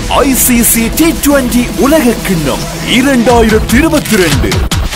ICC T twenty உலக கிண்ணம் இரண்டாயிரத்தி இருபத்தி ரெண்டு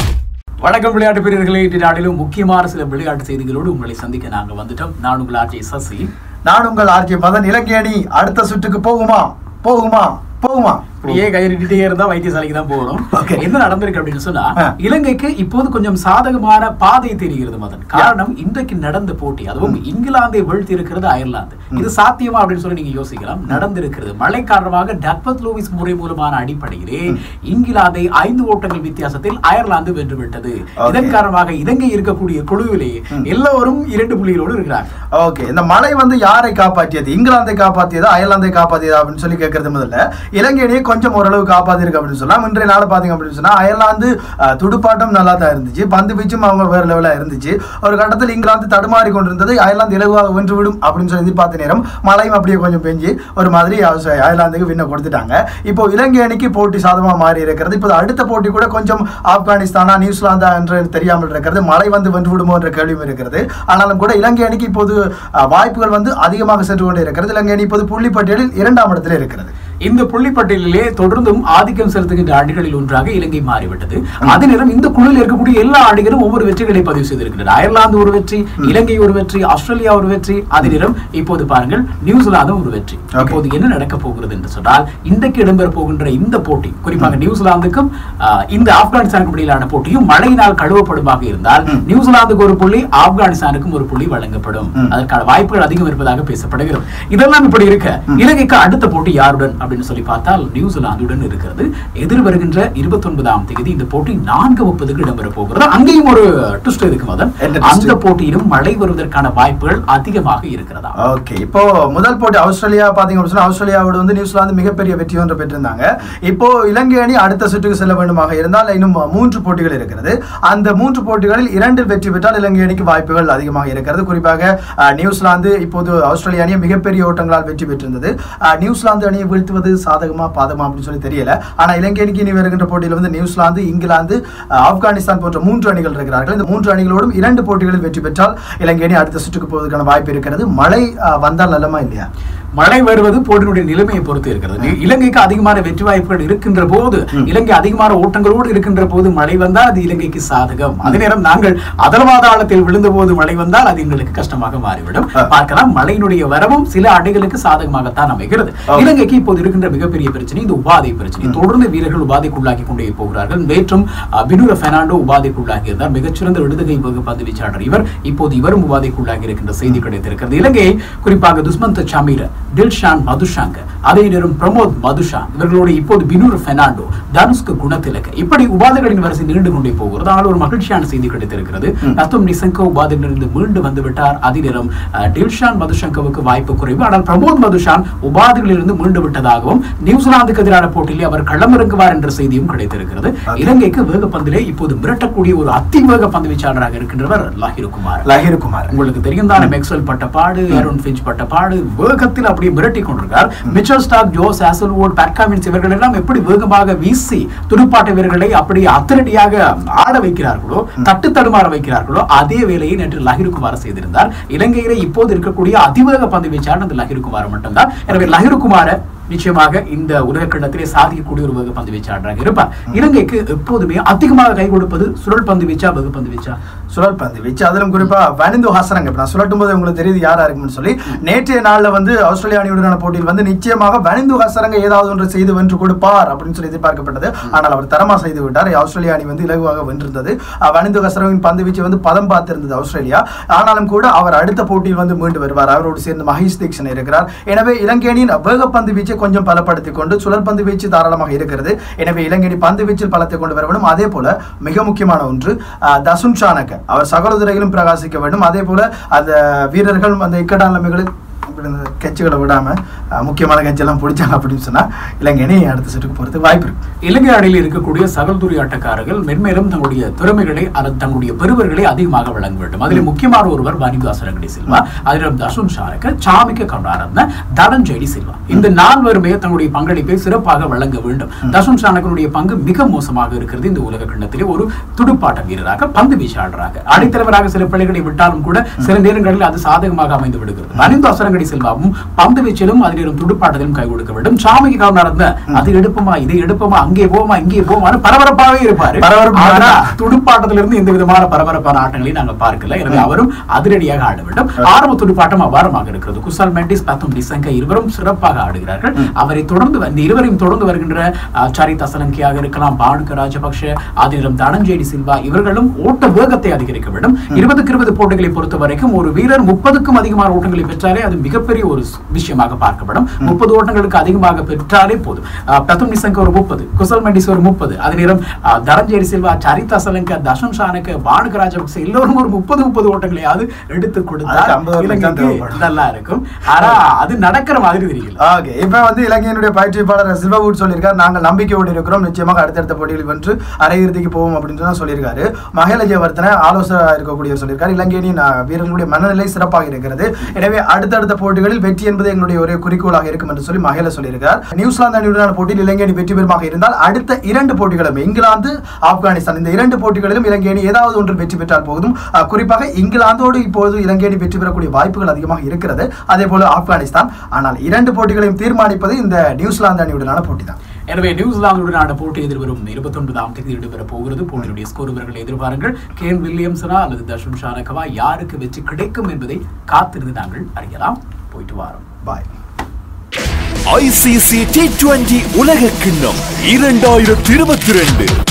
வணக்கம் விளையாட்டு வீரர்களே இன்று நாளிலும் முக்கியமான சில விளையாட்டு செய்திகளோடு உங்களை சந்திக்க நாங்க வந்துட்டோம் நான் உங்கள் ஆர்ஜி சசி நான் உங்கள் ஆர்ஜே மதன் இலங்கை அணி அடுத்த சுற்றுக்கு போகுமா போகுமா போகுமா இப்படியே கையெழுத்திட்டே இருந்தா வைத்தியசாலைக்கு தான் போகணும் Okay. என்ன நடந்திருக்கு அப்படின்னு சொன்னா ஆ. இலங்கைக்கு இப்போது கொஞ்சம் சாதகமான பாதை தெரிகிறது மதன் காரணம் இன்றைக்கு நடந்த போட்டி அதுவும் இங்கிலாந்தை வீழ்த்தி இருக்கிறது அயர்லாந்து இது சாத்தியமா அப்படின்னு சொல்லி நீங்க யோசிக்கலாம் நடந்திருக்கிறது மழை காரணமாக டக்பத் லூவிஸ் முறை மூலமான அடிப்படையிலே இங்கிலாந்தை ஐந்து ஓட்டங்கள் வித்தியாசத்தில் அயர்லாந்து வென்றுவிட்டது Okay. இதன் காரணமாக இலங்கை இருக்கக்கூடிய குழுவிலே எல்லோரும் இரண்டு புள்ளிகளோடு இருக்கிறாங்க ஓகே இந்த மழை வந்து யாரை காப்பாற்றியது இங்கிலாந்தை காப்பாற்றியதா அயர்லாந்தை காப்பாற்றியதா அப்படின்னு சொல்லி கேட்கறது முதல்ல இலங்கை அணியை கொஞ்சம் ஓரளவு காப்பாத்திருக்கு அப்படின்னு சொல்லலாம் இன்றைய நாள் பாத்தீங்க அப்படின்னு சொன்னா அயர்லாந்து அஹ், துடுப்பாட்டம் நல்லா தான் இருந்துச்சு பந்து வீச்சும் அவங்க வேற லெவலா இருந்துச்சு ஒரு கட்டத்தில் இங்கிலாந்து தடுமாறி கொண்டிருந்தது அயர்லாந்து இலகுவாக வென்று விடும் அப்படின்னு சொல்லி எதிர்பார்த்த நேரம் மழையும் அப்படியே கொஞ்சம் பெஞ்சு ஒரு மாதிரி அவச- அயர்லாந்துக்கு வின்ன கொடுத்துட்டாங்க இப்போ இலங்கை அணிக்கு போட்டி சாதகமா மாறி இருக்கிறது இப்போ அடுத்த போட்டி கூட கொஞ்சம் ஆப்கானிஸ்தானா நியூசிலாந்தா என்று தெரியாமல் இருக்கிறது மழை வந்து வென்று விடுமோ என்ற கேள்வியும் இருக்கிறது ஆனாலும் கூட இலங்கை அணிக்கு இப்போது அஹ், வாய்ப்புகள் வந்து அதிகமாக சென்று கொண்டே இருக்கிறது இலங்கை அணி இப்போது புள்ளிப்பட்டியலில் இரண்டாம் இடத்தில் இருக்கிறது இந்த புள்ளிப்பட்டியலிலே தொடர்ந்தும் ஆதிக்கம் செலுத்துகின்ற அணிகளில் ஒன்றாக இலங்கை மாறிவிட்டது அதே நேரம் இந்த குழுவில் இருக்கக்கூடிய எல்லா அணிகளும் ஒவ்வொரு வெற்றிகளை பதிவு செய்திருக்கின்றனர் அயர்லாந்து ஒரு வெற்றி இலங்கை ஒரு வெற்றி ஆஸ்திரேலியா ஒரு வெற்றி அதே நேரம் இப்போது பாருங்கள் நியூசிலாந்தும் ஒரு வெற்றி Okay. இப்போது என்ன நடக்க போகிறது என்று சொன்னால் இன்றைக்கு இடம்பெற போகின்ற இந்த போட்டி குறிப்பாக நியூசிலாந்துக்கும் ஆஹ், இந்த ஆப்கானிஸ்தானுக்கும் இடையிலான போட்டியும் மழையினால் கழுவப்படுமாக இருந்தால் நியூசிலாந்துக்கு ஒரு புள்ளி ஆப்கானிஸ்தானுக்கும் ஒரு புள்ளி வழங்கப்படும் அதற்கான வாய்ப்புகள் அதிகம் இருப்பதாக பேசப்படுகிறது இதெல்லாம் இப்படி இருக்க இலங்கைக்கு அடுத்த போட்டி யாருடன் அப்படின்னு சொல்லி பார்த்தால் நியூசிலாந்துடன் இருக்கிறது எதிர் வருகின்ற இருபத்தி ஒன்பதாம் தேதி இந்த போட்டி நான்கு முப்பதுக்கு இடம்பெற போகிறது அங்கேயும் ஒரு ட்விஸ்ட் இருக்கு மதன் என்ன twist? அந்த போட்டியிலும் மழை வருவதற்கான வாய்ப்புகள் அதிகமாக இருக்கிறதா ஓகே இப்போ முதல் போட்டி ஆஸ்திரேலியா பாத்தீங்க அப்படின்னு சொன்னா ஆஸ்திரேலியாவோட வந்து நியூசிலாந்து மிகப்பெரிய வெற்றி ஒன்று பெற்றிருந்தாங்க இப்போ இலங்கை அணி அடுத்த சுற்றுக்கு செல்ல வேண்டுமாக இருந்தால் இன்னும் மூன்று போட்டிகள் இருக்கிறது அந்த மூன்று போட்டிகளில் இரண்டில் வெற்றி பெற்றால் இலங்கை அணிக்கு வாய்ப்புகள் அதிகமாக இருக்கிறது குறிப்பாக அஹ், நியூசிலாந்து இப்போது ஆஸ்திரேலியா அணியை மிகப்பெரிய ஓட்டங்களால் வெற்றி பெற்றிருந்தது அஹ், நியூசிலாந்து அணியை வீழ்த்துவது சாதகமா பாதகமா அப்படின்னு சொல்லி தெரியல ஆனா இலங்கை அணிக்கு இனி வருகின்ற போட்டியில் வந்து நியூசிலாந்து இங்கிலாந்து அஹ், ஆப்கானிஸ்தான் போன்ற மூன்று அணிகள் இருக்கிறார்கள் இந்த மூன்று அணிகளோடும் இரண்டு போட்டிகளில் வெற்றி பெற்றால் இலங்கை அணி அடுத்த சுற்றுக்கு போவதற்கான வாய்ப்பு இருக்கிறது மழை அஹ், வந்தால் நல்லமா இல்லையா மழை வருவது போட்டியினுடைய நிலைமையை பொறுத்து இருக்கிறது இலங்கைக்கு அதிகமான வெற்றி வாய்ப்புகள் இருக்கின்ற போது இலங்கை அதிகமான ஓட்டங்களோடு இருக்கின்ற போது மழை வந்தால் அது இலங்கைக்கு சாதகம் அதே நேரம் நாங்கள் அதர்வாதாளத்தில் விழுந்த போது மழை வந்தால் அது எங்களுக்கு கஷ்டமாக மாறிவிடும் ஆ. பார்க்கலாம் மழையினுடைய வரவும் சில அணிகளுக்கு சாதகமாகத்தான் அமைகிறது ஓகே. இலங்கைக்கு இப்போது இருக்கின்ற மிகப்பெரிய பிரச்சனை இந்த உபாதை பிரச்சனை தொடர்ந்து வீரர்கள் உபாதைக்குள்ளாக்கி கொண்டே போகிறார்கள் நேற்றும் அஹ், பினுர பெர்னாண்டோ உபாதைக்குள்ளாகி இருந்தார் மிகச்சிறந்த இடதுகை வேக பந்து வீச்சாளர் இவர் இப்போது இவரும் உபாதைக்குள்ளாகி இருக்கின்ற செய்தி கிடைத்திருக்கிறது இலங்கையை குறிப்பாக துஸ்மந்த் சமீர டில்ஷான் மதுஷாங்க அதே நேரம் பிரமோத் மதுஷான் இவர்களோடு இப்போது பினுர் பெர்னாண்டோ தனுஷ்க குணத்திலக்க இப்படி உபாதைகளின் வரிசை நீண்டு கொண்டே போகிறது ஆனால் ஒரு மகிழ்ச்சியான செய்தி கிடைத்திருக்கிறது நத்தும் நிசங்கோ உபாதையிலிருந்து மீண்டு வந்து விட்டார் அதே நேரம் அஹ், டில்ஷான் மதுஷங்கவுக்கு வாய்ப்பு குறைவு ஆனால் பிரமோத் மதுஷான் உபாதைகளிலிருந்து மீண்டு விட்டதாகவும் நியூசிலாந்துக்கு எதிரான போட்டியிலே அவர் களமிறங்குவார் என்ற செய்தியும் கிடைத்திருக்கிறது இலங்கைக்கு வேகப்பந்திலே இப்போது மிரட்டக்கூடிய ஒரு அதிவேக பந்து வீச்சாளராக இருக்கின்றவர் லாஹிரு குமார் லஹீர் குமார் உங்களுக்கு தெரியும் தானே மேக்ஸ்வெல் பட்ட பாடு அருண் ஃபிஞ்ச் பட்ட பாடு வேகத்தில் அப்படியே மிரட்டி கொண்டிருக்கார் Mitchell Starc Josh Hazlewood Pat Cummins இவர்கள் எல்லாம் எப்படி வேகமாக வீசி துடுப்பாட்ட வீரர்களை அப்படி அத்திரடியாக ஆட வைக்கிறார்களோ தட்டு தடுமாற வைக்கிறார்களோ அதே வேலையை நேற்று லஹிரு குமார் செய்திருந்தார் இலங்கையிலே இப்போது இருக்கக்கூடிய அதிவேக பந்து வீச்சாளர் அந்த லஹிரு குமார் மட்டும்தான் எனவே லஹிரு குமார நிச்சயமாக இந்த உலக கிண்ணத்திலே சாதிக்கக்கூடிய ஒரு வேக பந்து வீச்சாளராக இருப்பார் இலங்கைக்கு எப்போதுமே அதிகமாக கை கொடுப்பது சுழல் பந்து வீச்சா வேக பந்து வீச்சா சுழல் பந்து வீச்சு அதிலும் குறிப்பா வனிந்து ஹாசரங்க இப்ப நான் சொல்லட்டும் போது உங்களுக்கு தெரியுது யாரா இருக்கும்னு சொல்லி நேற்றைய நாள்ல வந்து ஆஸ்திரேலியா அணியுடனான போட்டியில் வந்து நிச்சயமாக வனிந்து ஹாசரங்க ஏதாவது ஒன்று செய்து வென்று கொடுப்பார் அப்படின்னு சொல்லி எதிர்பார்க்கப்பட்டது ஆனால் அவர் தரமா செய்து விட்டார் ஆஸ்திரேலியா அணி வந்து இலகுவாக வென்றிருந்தது அஹ் வனிந்து ஹாசரங்கின் பந்து வீச்சு வந்து பதம் பார்த்திருந்தது ஆஸ்திரேலியா ஆனாலும் கூட அவர் அடுத்த போட்டியில் வந்து மீண்டு வருவார் அவரோடு சேர்ந்து மகேஷ் தீக்ஷன் இருக்கிறார் எனவே இலங்கை அணியின் வேகப்பந்து வீச்சை கொஞ்சம் பலப்படுத்திக் கொண்டு சுழல் பந்து வீச்சு தாராளமாக இருக்கிறது எனவே இலங்கை அணி பந்து வீச்சில் பலத்தை கொண்டு வர வேண்டும் அதே போல மிக முக்கியமான ஒன்று அஹ், தசுன் சானக்க அவர் சகலதுறையிலும் பிரகாசிக்க வேண்டும் அதே போல அந்த வீரர்கள் அந்த இக்கட்டான நிலைமைகளில் இப்படி இந்த கட்சிகளை விடாம அஹ், முக்கியமான கட்சியெல்லாம் பிடிச்சாங்க அப்படின்னு சொன்னா இலங்கை அணி அடுத்த சுற்றுக்கு போறதுக்கு வாய்ப்பு இருக்கு இலங்கை அணியில் இருக்கக்கூடிய சகல்துறை ஆட்டக்காரர்கள் மென்மேலும் தங்களுடைய திறமைகளை அல்லது தங்களுடைய பெறுவர்களை அதிகமாக வழங்க வேண்டும் அதில் முக்கியமான ஒருவர் வாணிதாஸ் ரங்கடி சில்வா அதிலும் தர்ஷன் ஷாரக்க சாமிக்க கருணாரத்ன தனஞ்செடி சில்வா இந்த நால்வருமே தங்களுடைய பங்களிப்பை சிறப்பாக வழங்க வேண்டும் தர்ஷன் ஷானகனுடைய பங்கு மிக மோசமாக இருக்கிறது இந்த உலக கிண்ணத்திலே ஒரு துடுப்பாட்ட வீரராக பந்து வீச்சாளராக அடித்தலைவராக சில பிள்ளைகளை விட்டாலும் கூட சில நேரங்களில் அது சாதகமாக அமைந்து விடுகிறது வாணிதாஸ் ரங்கடி சில்வாவும் பந்து வீச்சிலும் அதிலும் துடுப்பாட்டத்திலும் கை கொடுக்க வேண்டும் சாமிக்கு காரணம் அது எடுப்போமா இது எடுப்போமா அங்கே போமா இங்கே போமான்னு பரபரப்பாகவே இருப்பாரு பரபரப்பு ஆனா துடுப்பாட்டத்திலிருந்து எந்த விதமான பரபரப்பான ஆட்டங்களையும் நாங்கள் பார்க்கல எனவே அவரும் அதிரடியாக ஆட வேண்டும் ஆரம்ப துடுப்பாட்டம் அபாரமாக இருக்கிறது குசால் மெண்டிஸ் பத்தும் டிசங்க இருவரும் சிறப்பாக ஆடுகிறார்கள் அவரை தொடர்ந்து வ- இந்த இருவரையும் தொடர்ந்து வருகின்ற அஹ், சரித் அசலங்கியாக இருக்கலாம் பானுக ராஜபக்ஷ அதிலும் தனஞ்சேடி சில்வா இவர்களும் ஓட்ட வேகத்தை அதிகரிக்க வேண்டும் இருபதுக்கு இருபது போட்டிகளை பொறுத்த வரைக்கும் ஒரு வீரர் முப்பதுக்கும் அதிகமான ஓட்டங்களை பெற்றாலே அது மிகப்பெரிய ஒரு ஸ்- விஷயமாக பார்க்கப்படும் முப்பது ஓட்டங்களுக்கு அதிகமாக பெற்றாலே போதும் அஹ், பிரதம் நிசங்க ஒரு முப்பது குசல் மெண்டிஸ் ஒரு முப்பது அதே நேரம் அஹ், தனஞ்சேடி சில்வா சரித் அசலங்க தஷம் ஷானக்க பானுக ராஜபக்ஷ எல்லோரும் ஒரு முப்பது முப்பது ஓட்டங்களையாவது எடுத்து அதுக்கு கொடுத்தால் 50 ஓட்டங்கள் தான் இலங்கைக்கு தேவைப்படும். நல்லா இருக்கும் ஆனா அது நடக்கிற மாதிரி தெரியல ஓகே இப்போ வந்து இலங்கையினுடைய பயிற்சியாளர் சில்வவுட் சொல்லியிருக்காரு நாங்கள் நம்பிக்கையோடு இருக்கிறோம் நிச்சயமாக அடுத்தடுத்த போட்டிகளில் வென்று அரையிறுதிக்கு போவோம் அப்படின்னு தான் சொல்லியிருக்காரு மகேல ஜெயவர்த்தன ஆலோசகராக இருக்கக்கூடியவர் சொல்லியிருக்காரு இலங்கையின் அஹ், வீரர்களுடைய மனநிலை சிறப்பாக இருக்கிறது எனவே அடுத்தடுத்த போட்டிகளில் வெற்றி என்பது எங்களுடைய ஒரே குறிக்கோளாக இருக்கும் என்று சொல்லி மகேல சொல்லியிருக்கார் நியூசிலாந்து அணியுடனான போட்டியில் இலங்கை அணி வெற்றி பெறுமாக இருந்தால் அடுத்த இரண்டு போட்டிகளும் இங்கிலாந்து ஆப்கானிஸ்தான் இந்த இரண்டு போட்டிகளிலும் இலங்கை அணி ஏதாவது ஒன்றில் வெற்றி பெற்றால் போதும் அஹ், குறிப்பாக இங்கிலாந்தோடு இப்பொழுது இலங்கை அணி வெற்றி பெறக்கூடிய வாய்ப்புகள் அதிகமாக இருக்கிறது அதே போல ஆப்கானிஸ்தான் ஆனால் இரண்டு போட்டிகளையும் தீர்மானிப்பது இந்த நியூசிலாந்து அணியுடனான போட்டி தான் எனவே நியூசிலாந்துடனான போட்டி எதிர்வரும் இருபத்தி ஒன்பதாம் தேதி இடம்பெற போகிறது போட்டியுடைய ஸ்கோர் விவரங்களை எதிர்பாருங்கள் கேன் வில்லியம்சனா அல்லது தர்ஷன் ஷானகவா யாருக்கு வெற்றி கிடைக்கும் என்பதை காத்திருந்து நாங்கள் அறியலாம் போயிட்டு வாரோம் பாய் ஐசிசி டி டுவெண்டி உலக கிண்ணம் இரண்டாயிரத்தி இருபத்தி ரெண்டு